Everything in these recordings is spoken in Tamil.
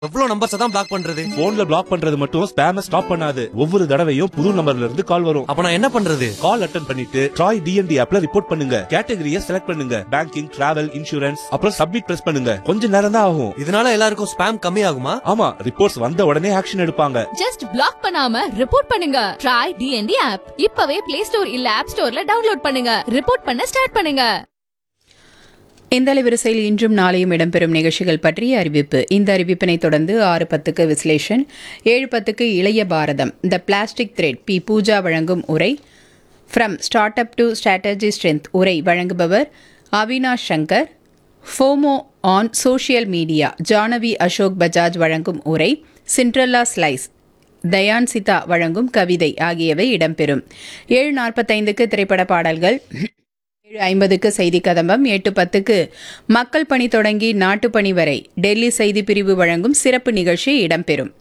எவ்வளவு நம்பர்ஸ் தான் பிளாக் பண்றது போன்ல பிளாக் பண்றது மட்டும் ஸ்பேம ஸ்டாப் பண்ணாது ஒவ்வொரு தடவையும் புது நம்பர்ல இருந்து கால் வரும் அப்ப நான் என்ன பண்றது கால் அட்டன் பண்ணிட்டு ட்ராய் டிஎன்டி ஆப்ல ரிப்போர்ட் பண்ணுங்க கேட்டகரிய செலக்ட் பண்ணுங்க பேங்கிங் டிராவல் இன்சூரன்ஸ் அப்புறம் சப்மிட் பிரஸ் பண்ணுங்க கொஞ்ச நேரம் தான் ஆகும் இதனால எல்லாருக்கும் ஸ்பேம் கம்மி ஆகுமா ஆமா ரிப்போர்ட்ஸ் வந்த உடனே ஆக்ஷன் எடுப்பாங்க ஜஸ்ட் பிளாக் பண்ணாம ரிப்போர்ட் பண்ணுங்க ட்ரை டிஎன்டி ஆப் இப்பவே பிளே ஸ்டோர் இல்ல ஆப் ஸ்டோர்ல டவுன்லோட் பண்ணுங்க ரிப்போர்ட் பண்ண ஸ்டார்ட் பண்ணுங்க இந்த அலைவரிசையில் இன்றும் நாளையும் இடம்பெறும் நிகழ்ச்சிகள் பற்றிய அறிவிப்பு இந்த அறிவிப்பினை தொடர்ந்து ஆறு பத்துக்கு விஸ்லேஷன் ஏழு பத்துக்கு இளைய பாரதம் the plastic thread P Pooja வழங்கும் உரை from start up to strategy strength உரை வழங்குபவர் Avinash Shankar FOMO on social media Janavi Ashok Bajaj வழங்கும் உரை சிண்ட்ரல்லா ஸ்லைஸ் தயான் சிதா வழங்கும் கவிதை ஆகியவை இடம்பெறும் ஏழு நாற்பத்தைந்துக்கு திரைப்பட பாடல்கள் ஏழு ஐம்பதுக்கு செய்தி கதம்பம் எட்டு பத்துக்கு மக்கள் பணி தொடங்கி நாட்டுப் பணி வரை டெல்லி செய்தி பிரிவு வழங்கும் சிறப்பு நிகழ்ச்சி இடம்பெறும்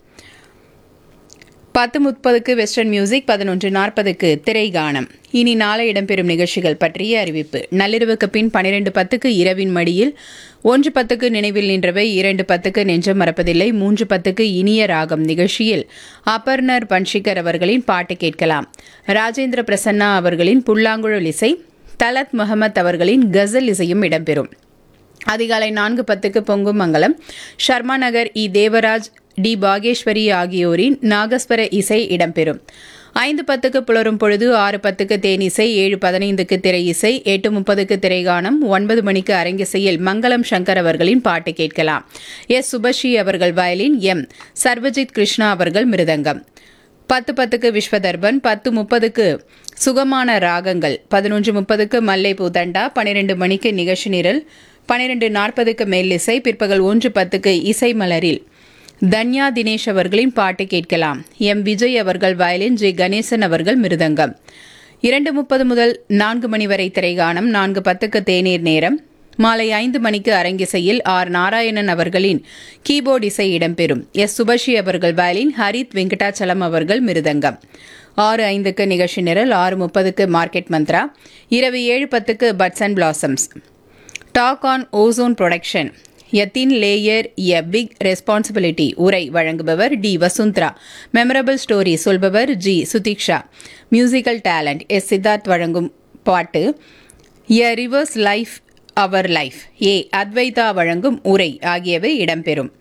பத்து முப்பதுக்கு வெஸ்டர்ன் மியூசிக் பதினொன்று நாற்பதுக்கு திரை கானம் இனி நாளை இடம்பெறும் நிகழ்ச்சிகள் பற்றிய அறிவிப்பு நள்ளிரவுக்கு பின் பனிரெண்டு பத்துக்கு இரவின் மடியில் ஒன்று பத்துக்கு நினைவில் நின்றவை இரண்டு பத்துக்கு நெஞ்சம் மறப்பதில்லை மூன்று பத்துக்கு இனிய ராகம் நிகழ்ச்சியில் அபர்ணர் பன்ஷிகர் அவர்களின் பாட்டு கேட்கலாம் ராஜேந்திர பிரசன்னா அவர்களின் புல்லாங்குழல் இசை தலத் முகமத் அவர்களின் கசல் இசையும் இடம்பெறும் அதிகாலை நான்கு பத்துக்கு பொங்கும் மங்கலம் ஷர்மா நகர் இ தேவராஜ் டி பாகேஸ்வரி ஆகியோரின் நாகஸ்வர இசை இடம்பெறும் ஐந்து பத்துக்கு புலரும் பொழுது ஆறு பத்துக்கு தேனிசை ஏழு பதினைந்துக்கு திரை இசை எட்டு முப்பதுக்கு திரைகானம் ஒன்பது மணிக்கு அரங்கிசையில் மங்களம் சங்கர் அவர்களின் பாட்டு கேட்கலாம் எஸ் சுபஸ்ரீ அவர்கள் வயலின் எம் சர்வஜித் கிருஷ்ணா அவர்கள் மிருதங்கம் பத்து பத்துக்கு விஸ்வதர்பன் பத்து முப்பதுக்கு சுகமான ராகங்கள் பதினொன்று முப்பதுக்கு மல்லை பூதண்டா பன்னிரெண்டு மணிக்கு நிகழ்ச்சி நிரல் பன்னிரெண்டு நாற்பதுக்கு மெல்லிசை பிற்பகல் ஒன்று பத்துக்கு இசை மலரில் தன்யா தினேஷ் அவர்களின் பாட்டு கேட்கலாம் எம் விஜய் அவர்கள் வயலின் ஜே கணேசன் அவர்கள் மிருதங்கம் இரண்டு முப்பது முதல் நான்கு மணி வரை திரைகானம் நான்கு பத்துக்கு தேநீர் நேரம் மாலை ஐந்து மணிக்கு அரங்கிசையில் ஆர் நாராயணன் அவர்களின் கீபோர்ட் இசை இடம்பெறும் எஸ் சுபஸ்ரீ அவர்கள் வயலின் ஹரித் வெங்கடாச்சலம் அவர்கள் மிருதங்கம் ஆறு ஐந்துக்கு நிகழ்ச்சி நிரல் ஆறு முப்பதுக்கு மார்க்கெட் மந்த்ரா இரவு ஏழு பத்துக்கு buds and blossoms talk on ozone production a thin layer a big responsibility உரை வழங்குபவர் டி வசுந்தரா மெமரபிள் ஸ்டோரி சொல்பவர் G Sudeeksha musical talent S Siddharth வழங்கும் பாட்டு a river's life our life A Advaita வழங்கும் உரை ஆகியவை இடம்பெறும்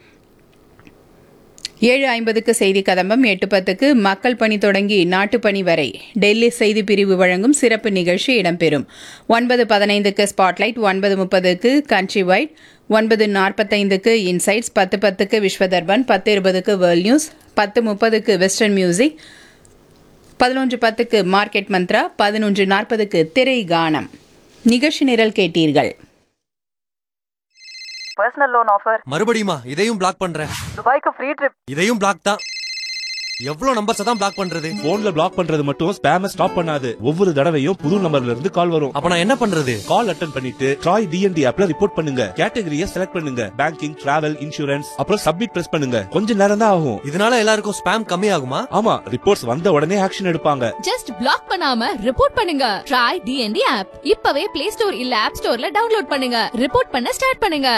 ஏழு ஐம்பதுக்கு செய்தி கதம்பம் எட்டு பத்துக்கு மக்கள் பணி தொடங்கி நாட்டுப்பணி வரை டெல்லி செய்தி பிரிவு வழங்கும் சிறப்பு நிகழ்ச்சி இடம்பெறும் ஒன்பது பதினைந்துக்கு ஸ்பாட்லைட் ஒன்பது முப்பதுக்கு கண்ட்ரி வைட் ஒன்பது நாற்பத்தைந்துக்கு இன்சைட்ஸ் பத்து பத்துக்கு விஸ்வதர்பன் பத்து இருபதுக்கு வேர்ல்ட் நியூஸ் பத்து முப்பதுக்கு வெஸ்டர்ன் மியூசிக் பதினொன்று பத்துக்கு மார்க்கெட் மந்த்ரா பதினொன்று நாற்பதுக்கு திரை கானம் நிகழ்ச்சி நிரல் கேட்டீர்கள் பர்சனல் லோன் ஆஃபர் மறுபடியுமா இதையும் பிளாக் பண்றேன் துபாய்க்கு ஃப்ரீ ட்ரிப் இதையும் பிளாக் தான் எவ்வளவு நம்பர்ஸ் தான் பிளாக் பண்றது போன்ல பிளாக் பண்றது மட்டும் ஸ்பேம ஸ்டாப் பண்ணாது ஒவ்வொரு தடவையும் புது நம்பர்ல இருந்து கால் வரும் அப்ப நான் என்ன பண்றது கால் அட்டன் பண்ணிட்டு ட்ராய் டிஎன்டி ஆப்ல ரிப்போர்ட் பண்ணுங்க கேட்டகரிய செலக்ட் பண்ணுங்க பேங்கிங் டிராவல் இன்சூரன்ஸ் அப்புறம் சப்மிட் பிரஸ் பண்ணுங்க கொஞ்ச நேரம் தான் ஆகும் இதனால எல்லாருக்கும் ஸ்பேம் கம்மி ஆகுமா ஆமா ரிப்போர்ட்ஸ் வந்த உடனே ஆக்ஷன் எடுப்பாங்க ஜஸ்ட் பிளாக் பண்ணாம ரிப்போர்ட் பண்ணுங்க ட்ரை டிஎன்டி ஆப் இப்பவே பிளே ஸ்டோர் இல்ல ஆப் ஸ்டோர்ல டவுன்லோட் பண்ணுங்க ரிப்போர்ட் பண்ண ஸ்டார்ட் பண்ணுங்க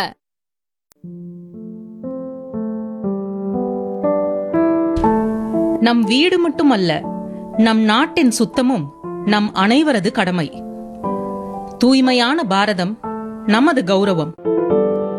நம் வீடு மட்டுமல்ல நம் நாட்டின் சுத்தமும் நம் அனைவரது கடமை தூய்மையான பாரதம் நமது கௌரவம்